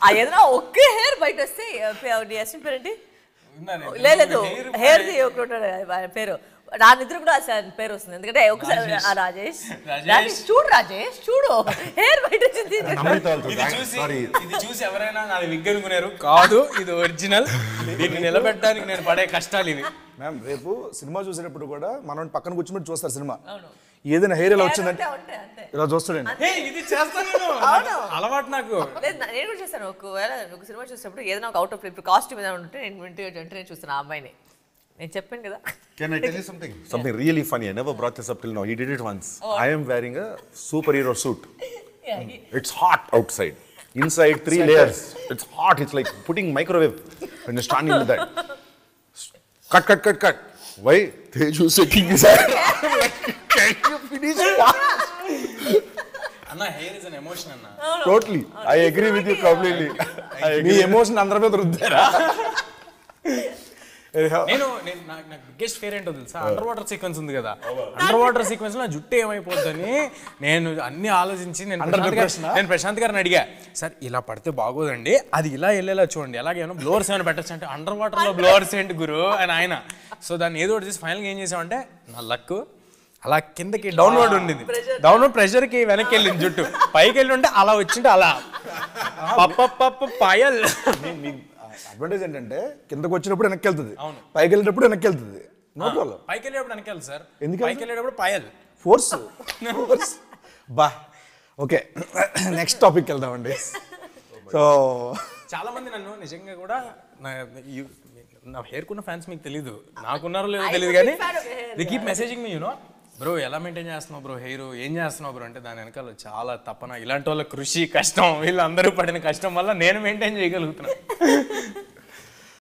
ఆ ఏదైనా ఒకే హెయిర్ బయట వస్తే ఎస్ఎన్ పేరేంటి లేదు హెయిర్ పేరు నా నిద్ర కూడా అసలు పేరు వస్తుంది ఎందుకంటే ఒకసారి ఆ రాజేష్ రాజేష్. రాజేష్ చూడు రాజేష్ చూడు హెయిర్ బయట వచ్చింది ఇది చూసి ఇది చూసి ఎవరైనా నాది విగ్ అనుకున్నారు కాదు ఇది ఒరిజినల్ దీన్ని నిలబెట్టడానికి నేను పడే కష్టాలు ఇవి మ్యామ్ రేపు సినిమా చూసేటప్పుడు కూడా మనం పక్కన కూర్చుని చూస్తారు సినిమా ఏదైనా హెయిర్ ఇలా వచ్చిందంటే అంతే అంతే ఇలా చూస్తాడండి హే, ఇది చేస్తాను నేను అవును. అలవాటు నాకు లేదు నా- నేను కూడా చేస్తాను ఒకవేళ ఒక సినిమా చూసినప్పుడు ఏదైనా ఒక అవుట్ ఆఫ్ ఇప్పుడు కాస్ట్యూమ్ ఏదైనా ఉంటే నేను ఇంటి అంటే నేను చూస్తాను ఆ అమ్మాయిని నేను చెప్పాను కదా Can I tell you something? Something really funny. I never brought this up till now. He did it once. I am wearing a superhero suit. It's hot outside. Inside, three layers. It's hot. It's like putting microwave when you're standing with that. Cut, cut, cut, cut. Why? Teju shaking his head. I'm like, Can you finish? అన్న hair is an emotion అన్న totally I agree with you completely మీ emotion అందరి మీద రుద్దారా నేను నేను నాకు నాకు biggest fair ఏంటో తెలుసా అండర్ వాటర్ సీక్వెన్స్ ఉంది కదా అండర్ వాటర్ సీక్వెన్స్ లో నా జుట్టు ఏమైపోద్దని నేను అన్ని ఆలోచించి నేను Under ప్రశాంత్ depression గారు- నేను ప్రశాంత్ గారిని అడిగా సార్ ఇలా పడితే బాగోదండి అది ఇలా వెళ్ళేలా చూడండి ఎలాగేమో బ్లోవర్స్ ఏమైనా పెట్టచ్చు అంటే అండర్ వాటర్ లో బ్లోవర్స్ ఏంటి గురు అని ఆయన సో దాన్ని ఏదో ఒకటి చేసి ఫైనల్గా ఏం చేసామంటే నా లక్ అలా కిందకి డౌన్వర్డ్ ఉండింది డౌన్వర్డ్ ప్రెషర్ కి వెనక్కి వెళ్ళింది జుట్టు పైకి వెళ్ళి ఉంటే అలా వచ్చింటే అలా పప్ప పప్ప పాయల్ అడ్వాంటేజ్ ఏంటంటే కిందకు వచ్చినప్పుడు వెనక్కి వెళ్తుంది అవును. పైకి వెళ్ళేటప్పుడు వెనక్కి వెళ్తుంది నో ప్రాబ్లం పైకి వెళ్ళేటప్పుడు వెనక్కి వెళ్ళదు సార్ ఎందుకు పైకి వెళ్ళేటప్పుడు పాయల్ ఫోర్స్ ఫోర్స్ బా ఓకే నెక్స్ట్ టాపిక్ వెళ్దామండి సో చాలా మంది నన్ను నిజంగా కూడా నా యు- నా హెయిర్ కున్న ఫ్యాన్స్ మీకు తెలీదు నాకున్నారో లేదో తెలియదు కానీ fan of hair, the keep messaging me you know bro ఎలా మెయింటైన్ చేస్తున్నావు బ్రో హెయిర్ ఏం చేస్తున్నావు బ్రో అంటే దాని వెనకాల చాలా తపన ఇలాంటి వాళ్ళ కృషి కష్టం వీళ్ళందరూ పడిన కష్టం వల్ల నేను మెయింటైన్ చేయగలుగుతున్నా